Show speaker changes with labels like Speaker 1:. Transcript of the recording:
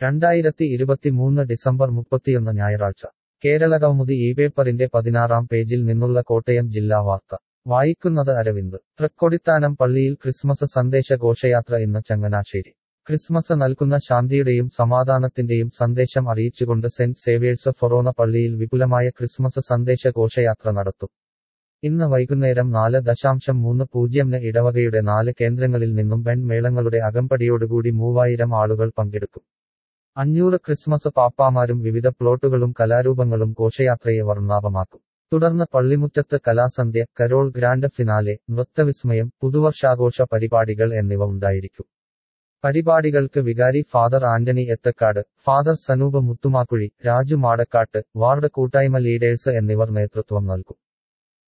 Speaker 1: രണ്ടായിരത്തി ഇരുപത്തിമൂന്ന് ഡിസംബർ മുപ്പത്തിയൊന്ന് ഞായറാഴ്ച കേരള കൗമുദി ഈ പേപ്പറിന്റെ പതിനാറാം പേജിൽ നിന്നുള്ള കോട്ടയം ജില്ലാ വാർത്ത വായിക്കുന്നത് അരവിന്ദ് തൃക്കൊടിത്താനം പള്ളിയിൽ ക്രിസ്മസ് സന്ദേശ ഘോഷയാത്ര ഇന്ന് ചങ്ങനാശ്ശേരി ക്രിസ്മസ് നൽകുന്ന ശാന്തിയുടെയും സമാധാനത്തിന്റെയും സന്ദേശം അറിയിച്ചുകൊണ്ട് സെന്റ് സേവിയേഴ്സ് ഫൊറോന പള്ളിയിൽ വിപുലമായ ക്രിസ്മസ് സന്ദേശ ഘോഷയാത്ര നടത്തും ഇന്ന് വൈകുന്നേരം നാല് ദശാംശം മൂന്ന് പൂജ്യംന് ഇടവകയുടെ നാല് കേന്ദ്രങ്ങളിൽ നിന്നും ബെൻ മേളങ്ങളുടെ അകമ്പടിയോടുകൂടി മൂവായിരം ആളുകൾ പങ്കെടുക്കും അഞ്ഞൂറ് ക്രിസ്മസ് പാപ്പാമാരും വിവിധ പ്ലോട്ടുകളും കലാരൂപങ്ങളും ഘോഷയാത്രയെ വർണ്ണാഭമാക്കും തുടർന്ന് പള്ളിമുറ്റത്ത് കലാസന്ധ്യ കരോൾ ഗ്രാൻഡ് ഫിനാലെ നൃത്തവിസ്മയം പുതുവർഷാഘോഷ പരിപാടികൾ എന്നിവ ഉണ്ടായിരിക്കും പരിപാടികൾക്ക് വികാരി father Antony Ethakkad father Sanoop Muthumakkuzhi Raju Madakkattu ward കൂട്ടായ്മ ലീഡേഴ്സ് എന്നിവർ നേതൃത്വം നൽകും